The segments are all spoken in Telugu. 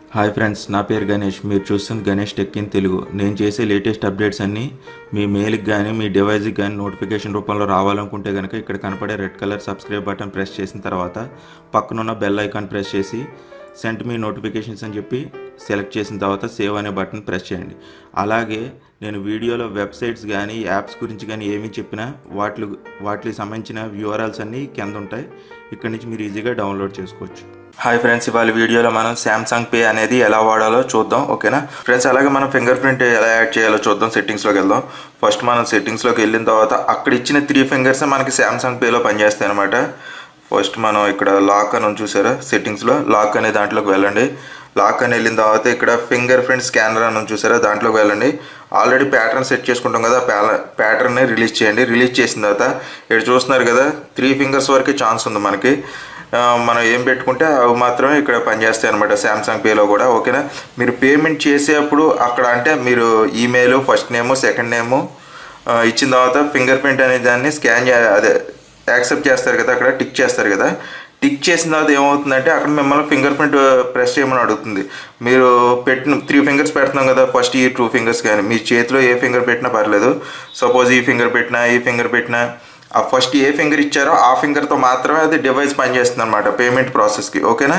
హాయ్ ఫ్రెండ్స్ నా పేరు గణేష్ మీరు చూస్తుంది గణేష్ టెక్ ఇన్ తెలుగు నేను చేసే లేటెస్ట్ అప్డేట్స్ అన్నీ మీ మెయిల్కి కానీ మీ డివైస్కి కానీ నోటిఫికేషన్ రూపంలో రావాలనుకుంటే కనుక ఇక్కడ కనపడే red colour subscribe button press చేసిన తర్వాత పక్కనున్న బెల్ ఐకాన్ ప్రెస్ చేసి సెంట్ మీ నోటిఫికేషన్స్ అని చెప్పి సెలెక్ట్ చేసిన తర్వాత సేవ్ అనే బటన్ ప్రెస్ చేయండి అలాగే నేను వీడియోలో వెబ్సైట్స్ కానీ యాప్స్ గురించి కానీ ఏమి చెప్పినా వాటి వాటికి సంబంధించిన వ్యూఆర్ఎల్స్ అన్నీ కింద ఉంటాయి ఇక్కడ నుంచి మీరు ఈజీగా డౌన్లోడ్ చేసుకోవచ్చు హాయ్ ఫ్రెండ్స్ ఇవాళ వీడియోలో మనం శాంసంగ్ పే అనేది ఎలా వాడాలో చూద్దాం ఓకేనా ఫ్రెండ్స్ అలాగే మనం ఫింగర్ ప్రింట్ ఎలా యాడ్ చేయాలో చూద్దాం సెట్టింగ్స్లోకి వెళ్దాం ఫస్ట్ మనం సెట్టింగ్స్లోకి వెళ్ళిన తర్వాత అక్కడ ఇచ్చిన త్రీ ఫింగర్స్ మనకి శాంసంగ్ పేలో పనిచేస్తాయి అనమాట ఫస్ట్ మనం ఇక్కడ లాక్ అని ఉంది చూసారా సెట్టింగ్స్లో లాక్ అనే దాంట్లోకి వెళ్ళండి లాక్ అని వెళ్ళిన తర్వాత ఇక్కడ ఫింగర్ ప్రింట్ స్కానర్ అని ఉంది చూసారా దాంట్లోకి వెళ్ళండి ఆల్రెడీ ప్యాటర్న్ సెట్ చేసుకుంటాం కదా ప్యాటర్న్ని రిలీజ్ చేయండి రిలీజ్ చేసిన తర్వాత ఇక్కడ చూస్తున్నారు కదా త్రీ ఫింగర్స్ వరకే ఛాన్స్ ఉంది మనకి ఆ, మనం ఏం పెట్టుకుంటే అవి మాత్రమే ఇక్కడ పనిచేస్తాయి అనమాట శాంసంగ్ పేలో కూడా ఓకేనా మీరు పేమెంట్ చేసేటప్పుడు అక్కడ అంటే మీరు email first name second name ఇచ్చిన తర్వాత ఫింగర్ ప్రింట్ అనే దాన్ని స్కాన్ చే అదే యాక్సెప్ట్ చేస్తారు కదా అక్కడ టిక్ చేస్తారు కదా టిక్ చేసిన తర్వాత ఏమవుతుందంటే అక్కడ మిమ్మల్ని ఫింగర్ ప్రింట్ ప్రెస్ చేయమని అడుగుతుంది మీరు పెట్టిన త్రీ ఫింగర్స్ పెడుతున్నాం కదా ఫస్ట్ ఈ టూ ఫింగర్స్ కానీ మీ చేతిలో ఏ ఫింగర్ పెట్టినా పర్లేదు సపోజ్ ఈ ఫింగర్ పెట్టినా ఈ ఫింగర్ పెట్టినా ఆ ఫస్ట్ ఏ ఫింగర్ ఇచ్చారో ఆ ఫింగర్తో మాత్రమే అది డివైస్ పనిచేస్తుంది అనమాట పేమెంట్ ప్రాసెస్కి ఓకేనా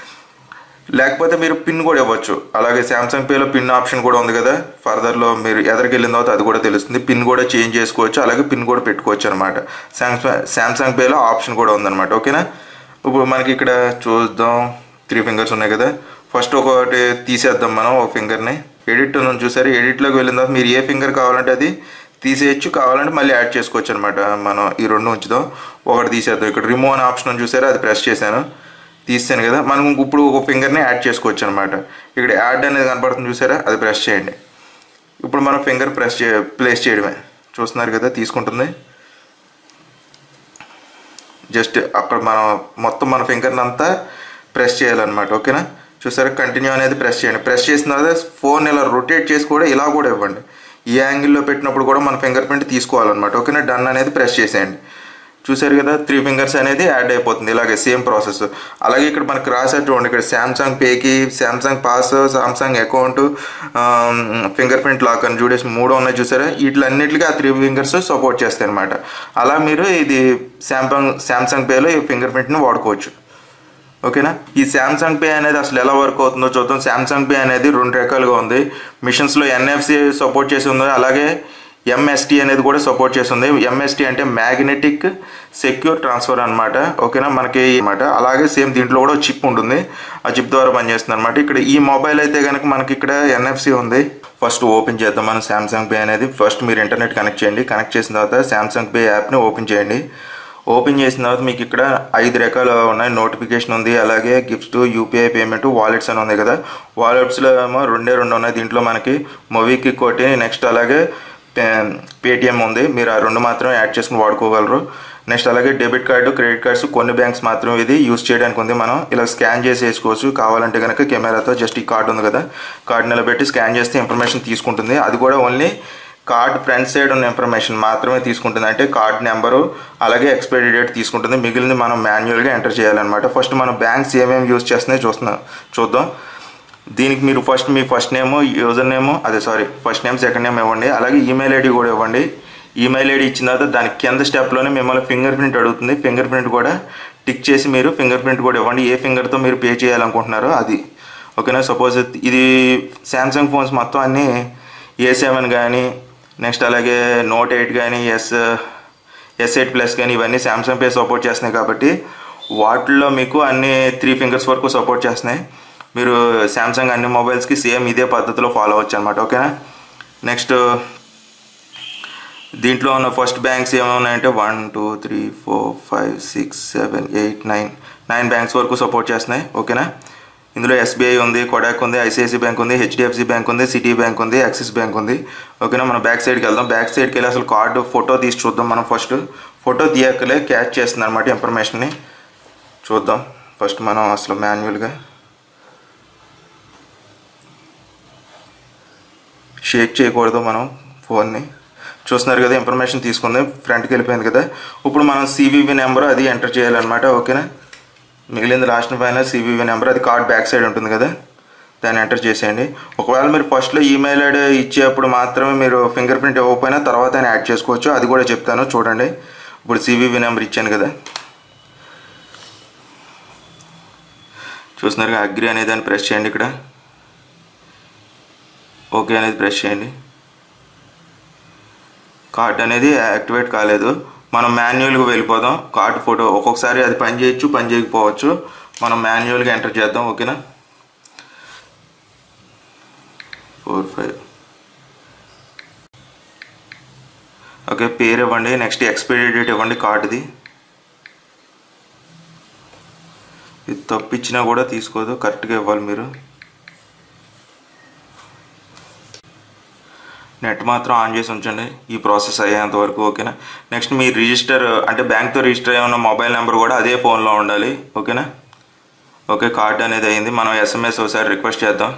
లేకపోతే మీరు పిన్ కూడా ఇవ్వచ్చు అలాగే శాంసంగ్ పేలో పిన్ ఆప్షన్ కూడా ఉంది కదా ఫర్దర్లో మీరు ఎదరికి వెళ్ళిన తర్వాత అది కూడా తెలుస్తుంది పిన్ కూడా చేంజ్ చేసుకోవచ్చు అలాగే పిన్ కూడా పెట్టుకోవచ్చు అనమాట శాంసంగ్ శాంసంగ్ పేలో ఆప్షన్ కూడా ఉందన్నమాట ఓకేనా ఇప్పుడు మనకి ఇక్కడ చూద్దాం త్రీ ఫింగర్స్ ఉన్నాయి కదా ఫస్ట్ ఒకటి తీసేద్దాం మనం ఒక ఫింగర్ని ఎడిట్ మనం చూసారు ఎడిట్లోకి వెళ్ళిన తర్వాత మీరు ఏ ఫింగర్ కావాలంటే అది తీసేయచ్చు కావాలంటే మళ్ళీ యాడ్ చేసుకోవచ్చు అనమాట మనం ఈ రెండు ఉంచుదాం ఒకటి తీసేద్దాం ఇక్కడ రిమూవ్ అనే ఆప్షన్ ఉంది చూసారా అది ప్రెస్ చేశాను తీసాను కదా మనం ఇప్పుడు ఒక ఫింగర్ని యాడ్ చేసుకోవచ్చు అనమాట ఇక్కడ యాడ్ అనేది కనపడుతుంది చూసారా అది ప్రెస్ చేయండి ఇప్పుడు మనం ఫింగర్ ప్రెస్ చే ప్లేస్ చేయడమే చూస్తున్నారు కదా తీసుకుంటుంది జస్ట్ అక్కడ మనం మొత్తం మన ఫింగర్ని అంతా ప్రెస్ చేయాలన్నమాట ఓకేనా చూసారా కంటిన్యూ అనేది ప్రెస్ చేయండి ప్రెస్ చేసిన తర్వాత ఫోన్ ఇలా రొటేట్ చేసి కూడా ఇలా కూడా ఇవ్వండి ఈ యాంగిల్లో పెట్టినప్పుడు కూడా మన ఫింగర్ ప్రింట్ తీసుకోవాలన్నమాట ఓకేనా డన్ అనేది ప్రెస్ చేసేయండి చూసారు కదా త్రీ ఫింగర్స్ అనేది యాడ్ అయిపోతుంది ఇలాగే సేమ్ ప్రాసెస్ అలాగే ఇక్కడ మనకి రాసారు చూడండి ఇక్కడ శాంసంగ్ పేకి Samsung pass Samsung account fingerprint lock అని చూడేసి మూడు ఉన్నాయి చూసారా వీటిలన్నిటికీ ఆ త్రీ ఫింగర్స్ సపోర్ట్ చేస్తాయి అనమాట అలా మీరు ఇది శాంసంగ్ శాంసంగ్ పేలో ఈ ఫింగర్ ప్రింట్ని వాడుకోవచ్చు ఓకేనా ఈ శాంసంగ్ పే అనేది అసలు ఎలా వర్క్ అవుతుందో చూద్దాం శాంసంగ్ పే అనేది రెండు రకాలుగా ఉంది మిషన్స్లో ఎన్ఎఫ్సి సపోర్ట్ చేసి ఉంది అలాగే ఎంఎస్టీ అనేది కూడా సపోర్ట్ చేస్తుంది ఎంఎస్టీ అంటే మ్యాగ్నెటిక్ సెక్యూర్ ట్రాన్స్ఫర్ అనమాట ఓకేనా మనకి అనమాట అలాగే సేమ్ దీంట్లో కూడా చిప్ ఉంటుంది ఆ చిప్ ద్వారా పనిచేస్తుంది అనమాట ఇక్కడ ఈ మొబైల్ అయితే కనుక మనకి ఇక్కడ ఎన్ఎఫ్సి ఉంది ఫస్ట్ ఓపెన్ చేద్దాం మనం శాంసంగ్ పే అనేది ఫస్ట్ మీరు ఇంటర్నెట్ కనెక్ట్ చేయండి కనెక్ట్ చేసిన తర్వాత శాంసంగ్ పే యాప్ని ఓపెన్ చేయండి ఓపెన్ చేసిన తర్వాత మీకు ఇక్కడ ఐదు రకాలు ఉన్నాయి నోటిఫికేషన్ ఉంది అలాగే గిఫ్ట్స్ యూపీఐ పేమెంట్ వాలెట్స్ అని ఉంది కదా వాలెట్స్లో ఏమో రెండే రెండు ఉన్నాయి దీంట్లో మనకి మూవీకి కొట్టి నెక్స్ట్ అలాగే పేటిఎం ఉంది మీరు ఆ రెండు మాత్రమే యాడ్ చేసుకుని వాడుకోగలరు నెక్స్ట్ అలాగే డెబిట్ కార్డు క్రెడిట్ కార్డ్స్ కొన్ని బ్యాంక్స్ మాత్రం ఇది యూస్ చేయడానికి ఉంది మనం ఇలా స్కాన్ చేసి వేసుకోవచ్చు కావాలంటే కనుక కెమెరాతో జస్ట్ ఈ కార్డు ఉంది కదా కార్డు నిలబెట్టి స్కాన్ చేస్తే ఇన్ఫర్మేషన్ తీసుకుంటుంది అది కూడా ఓన్లీ కార్డ్ ఫ్రంట్ సైడ్ ఉన్న ఇన్ఫర్మేషన్ మాత్రమే తీసుకుంటుంది అంటే కార్డ్ నెంబరు అలాగే ఎక్స్పైరీ డేట్ తీసుకుంటుంది మిగిలింది మనం మాన్యువల్గా ఎంటర్ చేయాలన్నమాట ఫస్ట్ మనం బ్యాంక్స్ ఏమేమి యూజ్ చేస్తున్నాయో చూస్తున్నాం చూద్దాం దీనికి మీరు ఫస్ట్ మీ ఫస్ట్ నేమ్ యూజర్ నేమ్ అదే sorry first name second name ఇవ్వండి అలాగే ఈమెయిల్ ఐడి కూడా ఇవ్వండి ఈమెయిల్ ఐడి ఇచ్చిన తర్వాత దాని కింద స్టెప్లోనే మిమ్మల్ని ఫింగర్ ప్రింట్ అడుగుతుంది ఫింగర్ ప్రింట్ కూడా టిక్ చేసి మీరు ఫింగర్ ప్రింట్ కూడా ఇవ్వండి ఏ ఫింగర్తో మీరు పే చేయాలనుకుంటున్నారో అది ఓకేనా సపోజ్ ఇది శాంసంగ్ ఫోన్స్ మొత్తం అన్నీ ఏ సెవెన్ కానీ నెక్స్ట్ అలాగే నోట్ ఎయిట్ కానీ ఎస్ ఎస్ ఎయిట్ ప్లస్ కానీ ఇవన్నీ శాంసంగ్ పే సపోర్ట్ చేస్తున్నాయి కాబట్టి వాటిల్లో మీకు అన్ని త్రీ ఫింగర్స్ వరకు సపోర్ట్ చేస్తున్నాయి మీరు శాంసంగ్ అన్ని మొబైల్స్కి సేమ్ ఇదే పద్ధతిలో ఫాలో అవ్వచ్చు అనమాట ఓకేనా నెక్స్ట్ దీంట్లో ఉన్న ఫస్ట్ బ్యాంక్స్ ఏమన్నాయంటే one two three four five six seven eight nine nine banks వరకు సపోర్ట్ చేస్తున్నాయి ఓకేనా ఇందులో ఎస్బీఐ ఉంది కొడాక్ ఉంది ఐసిఐసి బ్యాంక్ ఉంది హెచ్డిఎఫ్సి బ్యాంక్ ఉంది సిటీ బ్యాంక్ ఉంది యాక్సిస్ బ్యాంక్ ఉంది ఓకేనా మనం బ్యాక్ సైడ్కి వెళ్దాం బ్యాక్ సైడ్కి వెళ్ళి అసలు కార్డు ఫోటో తీసి చూద్దాం మనం ఫస్ట్ ఫోటో తీయకలే క్యాచ్ చేస్తుంది అనమాట ఇన్ఫర్మేషన్ని చూద్దాం ఫస్ట్ మనం అసలు మాన్యువల్గా షేక్ చేయకూడదు మనం ఫోన్ని చూస్తున్నారు కదా ఇన్ఫర్మేషన్ తీసుకుంది ఫ్రంట్కి వెళ్ళిపోయింది కదా ఇప్పుడు మనం సివివి నెంబర్ అది ఎంటర్ చేయాలన్నమాట ఓకేనా మిగిలింది లాస్ట్ పైన సివివి నెంబర్ అది కార్డ్ బ్యాక్ సైడ్ ఉంటుంది కదా దాన్ని ఎంటర్ చేసేయండి ఒకవేళ మీరు ఫస్ట్లో ఈమెయిల్ ఐడి ఇచ్చేటప్పుడు మాత్రమే మీరు ఫింగర్ ప్రింట్ ఇవ్వకపోయినా తర్వాత అయినా యాడ్ చేసుకోవచ్చు అది కూడా చెప్తాను చూడండి ఇప్పుడు సివివి నెంబర్ ఇచ్చాను కదా చూస్తున్నారుగా అగ్రి అనే దాన్ని ప్రెస్ చేయండి ఇక్కడ ఓకే అనేది ప్రెస్ చేయండి కార్డ్ అనేది యాక్టివేట్ కాలేదు మనం మాన్యువల్గా వెళ్ళిపోదాం కార్డ్ ఫోటో ఒక్కొక్కసారి అది పని చేయొచ్చు పని చేయకపోవచ్చు మనం మాన్యువల్గా ఎంటర్ చేద్దాం ఓకేనా ఫోర్ ఫైవ్ ఓకే పేరు ఇవ్వండి నెక్స్ట్ ఎక్స్పైరీ డేట్ ఇవ్వండి కార్డుది ఇది తప్పిచ్చినా కూడా తీసుకోదు కరెక్ట్గా ఇవ్వాలి మీరు నెట్ మాత్రం ఆన్ చేసి ఉంచండి ఈ ప్రాసెస్ అయ్యేంత వరకు ఓకేనా నెక్స్ట్ మీ రిజిస్టర్ అంటే బ్యాంక్తో రిజిస్టర్ అయ్యి ఉన్న మొబైల్ నెంబర్ కూడా అదే ఫోన్లో ఉండాలి ఓకేనా ఓకే కార్డ్ అనేది అయింది మనం ఎస్ఎంఎస్ ఒకసారి రిక్వెస్ట్ చేద్దాం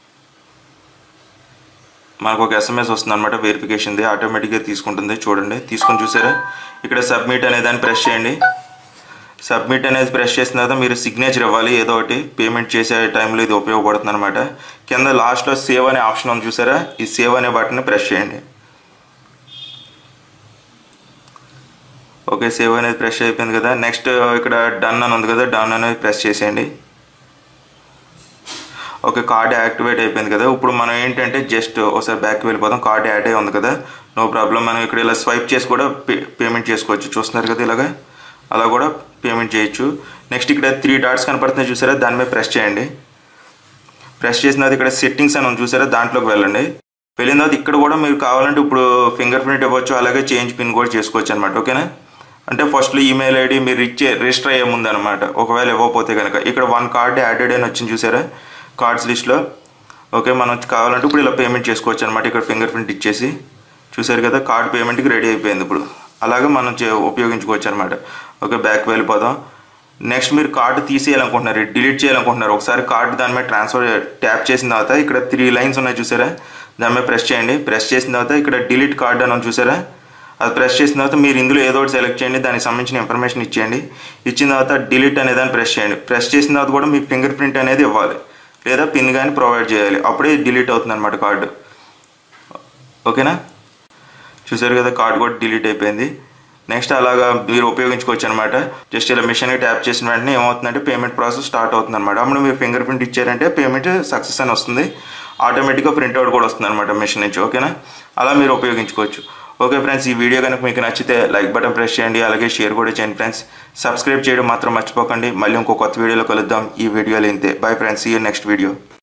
మనకు ఒక ఎస్ఎంఎస్ వస్తుంది అనమాట వెరిఫికేషన్ది ఆటోమేటిక్గా తీసుకుంటుంది చూడండి తీసుకొని చూసారా ఇక్కడ సబ్మిట్ అనే దాన్ని ప్రెస్ చేయండి సబ్మిట్ అనేది ప్రెస్ చేసిన తర్వాత మీరు సిగ్నేచర్ ఇవ్వాలి ఏదో ఒకటి పేమెంట్ చేసే టైంలో ఇది ఉపయోగపడుతుంది అనమాట కింద లాస్ట్లో సేవ్ అనే ఆప్షన్ ఉంది చూసారా ఈ సేవ్ అనే బటన్ ప్రెస్ చేయండి ఓకే సేవ్ అనేది ప్రెస్ అయిపోయింది కదా నెక్స్ట్ ఇక్కడ డన్ అని ఉంది కదా డన్ అనేది ప్రెస్ చేసేయండి ఓకే కార్డ్ యాక్టివేట్ అయిపోయింది కదా ఇప్పుడు మనం ఏంటంటే జస్ట్ ఒకసారి బ్యాక్ వెళ్ళిపోదాం కార్డ్ యాడ్ అయి ఉంది కదా నో ప్రాబ్లం మనం ఇక్కడ ఇలా స్వైప్ చేసి కూడా పే పేమెంట్ చేసుకోవచ్చు చూస్తున్నారు కదా ఇలాగా అలా కూడా పేమెంట్ చేయొచ్చు నెక్స్ట్ ఇక్కడ త్రీ డాట్స్ కనపడుతున్నాయి చూసారా దాని మీద ప్రెస్ చేయండి ప్రెస్ చేసిన తర్వాత ఇక్కడ సెట్టింగ్స్ అని ఉంది చూసారా దాంట్లోకి వెళ్ళండి వెళ్ళిన తర్వాత ఇక్కడ కూడా మీరు కావాలంటే ఇప్పుడు ఫింగర్ ప్రింట్ ఇవ్వచ్చు అలాగే చేంజ్ పిన్ కూడా చేసుకోవచ్చు అనమాట ఓకేనా అంటే ఫస్ట్లో ఈమెయిల్ ఐడి మీరు ఇచ్చే రిజిస్టర్ అయ్యే ముందు అనమాట ఒకవేళ ఇవ్వకపోతే కనుక ఇక్కడ వన్ కార్డ్ యాడెడ్ అని వచ్చింది చూసారా కార్డ్స్ లిస్ట్లో ఓకే మనం కావాలంటే ఇప్పుడు ఇలా పేమెంట్ చేసుకోవచ్చు అనమాట ఇక్కడ ఫింగర్ ప్రింట్ ఇచ్చేసి చూసారు కదా కార్డ్ పేమెంట్కి రెడీ అయిపోయింది ఇప్పుడు అలాగే మనం చే ఉపయోగించుకోవచ్చు అనమాట ఓకే బ్యాక్ వెళ్ళిపోదాం నెక్స్ట్ మీరు కార్డు తీసేయాలనుకుంటున్నారు డిలీట్ చేయాలనుకుంటున్నారు ఒకసారి కార్డు దాని మీద ట్రాన్స్ఫర్ ట్యాప్ చేసిన తర్వాత ఇక్కడ త్రీ లైన్స్ ఉన్నాయి చూసారా దాని మీద ప్రెస్ చేయండి ప్రెస్ చేసిన తర్వాత ఇక్కడ డిలీట్ కార్డ్ అని ఉంది చూసారా అది ప్రెస్ చేసిన తర్వాత మీరు ఇందులో ఏదో ఒకటి సెలెక్ట్ చేయండి దానికి సంబంధించిన ఇన్ఫర్మేషన్ ఇచ్చేయండి ఇచ్చిన తర్వాత డిలీట్ అనే దాన్ని ప్రెస్ చేయండి ప్రెస్ చేసిన తర్వాత కూడా మీ ఫింగర్ ప్రింట్ అనేది ఇవ్వాలి లేదా పిన్ కానీ ప్రొవైడ్ చేయాలి అప్పుడే డిలీట్ అవుతుంది అనమాట కార్డు ఓకేనా చూసారు కదా కార్డ్ కూడా డిలీట్ అయిపోయింది నెక్స్ట్ అలాగా మీరు ఉపయోగించుకోవచ్చు అనమాట జస్ట్ ఇలా మిషన్కి ట్యాప్ చేసిన వెంటనే ఏమవుతుందంటే పేమెంట్ ప్రాసెస్ స్టార్ట్ అవుతుంది అనమాట అప్పుడు మీరు ఫింగర్ ప్రింట్ ఇచ్చారంటే పేమెంట్ సక్సెస్ అని వస్తుంది ఆటోమేటిక్గా ప్రింట్ అవుట్ కూడా వస్తుంది అనమాట మిషన్ నుంచి ఓకేనా అలా మీరు ఉపయోగించుకోవచ్చు ఓకే ఫ్రెండ్స్ ఈ వీడియో కనుక మీకు నచ్చితే లైక్ బటన్ ప్రెస్ చేయండి అలాగే షేర్ కూడా చేయండి ఫ్రెండ్స్ సబ్స్క్రైబ్ చేయడం మాత్రం మర్చిపోకండి మళ్ళీ ఇంకో కొత్త వీడియోలో కలుద్దాం ఈ వీడియోలో ఇంతే బై ఫ్రెండ్స్ ఈ నెక్స్ట్ వీడియో